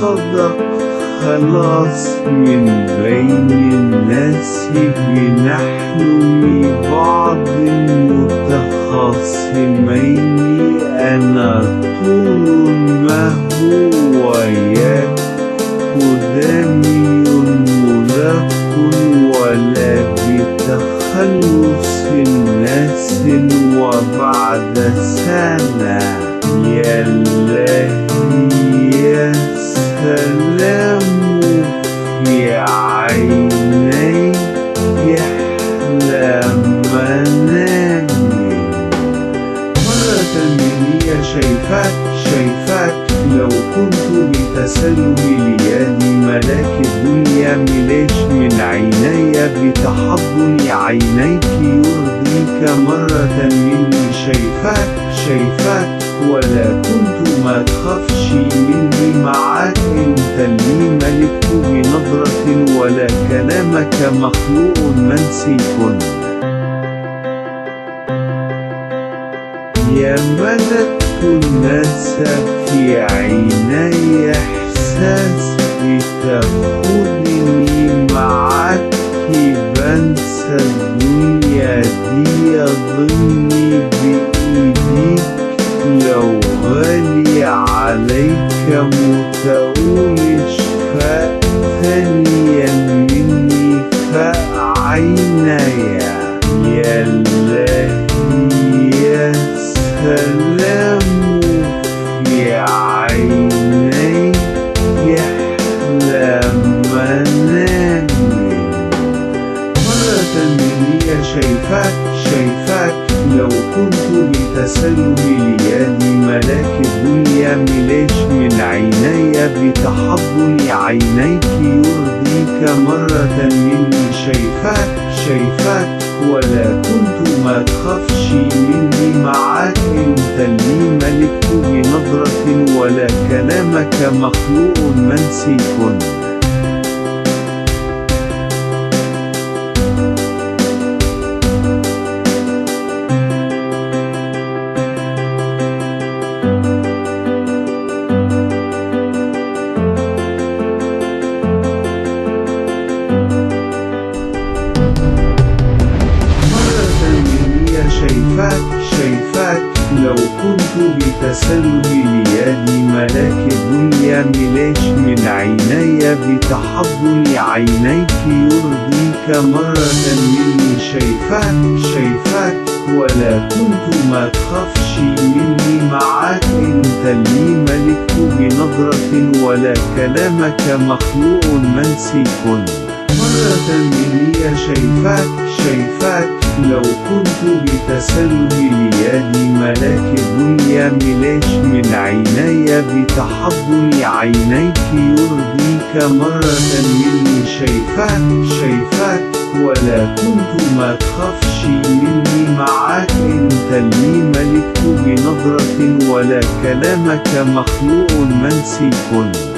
صدق خلاص من بين الناس بنحلم بعض متخاصمين أنا طول ما هو يكدني ملاك ولا بتخلص الناس وبعد سنة يا الله يا سلام في عيني يحلى منامي مرة مني شايفاك شايفاك لو كنت بتسلم ليالي ملاك الدنيا ملاش من عيني بتحضني عينيك يرضيك مرة مني شايفاك شايفاك ولا كنت ما تخافش مني معاك انت اللي ملكت بنظرة ولا كلامك مخلوق منسي كن يا ملكت الناس في عيني احساس بتاخدني معاك بنسى الدنيا دي ضمني بايديك لو غالي عليك متقولش فاق ثانيا مني فاق عينيا يا الله يا سلام في عيني يحلى منامي مرة مني شايفاك شايفاك لو كنت بتسلم ليالي ملاك الدنيا ملاش من عيني بتحضني عينيك يرضيك مرة مني شايفاك شايفاك ولا كنت ما تخافش مني معاك انت اللي ملكت بنظرة ولا كلامك مخلوق منسي كن مرة مني شايفاك شايفاك لو كنت بتسلم ليالي ملاك الدنيا ملاش من عيني بتحضني عينيك يرضيك مرة مني شايفاك شايفاك ولا كنت ما تخافش مني معاك انت اللي ملكت بنظرة ولا كلامك مخلوق منسي كن مرة مني شايفاك شايفاك لو كنت بتسلم ليالي ملاك الدنيا ملاش من عيني بتحضني عينيك يرضيك مرة مني شايفاك شايفاك ولا كنت ما تخافش مني معاك انت اللي ملكت بنظرة ولا كلامك مخلوق منسي كن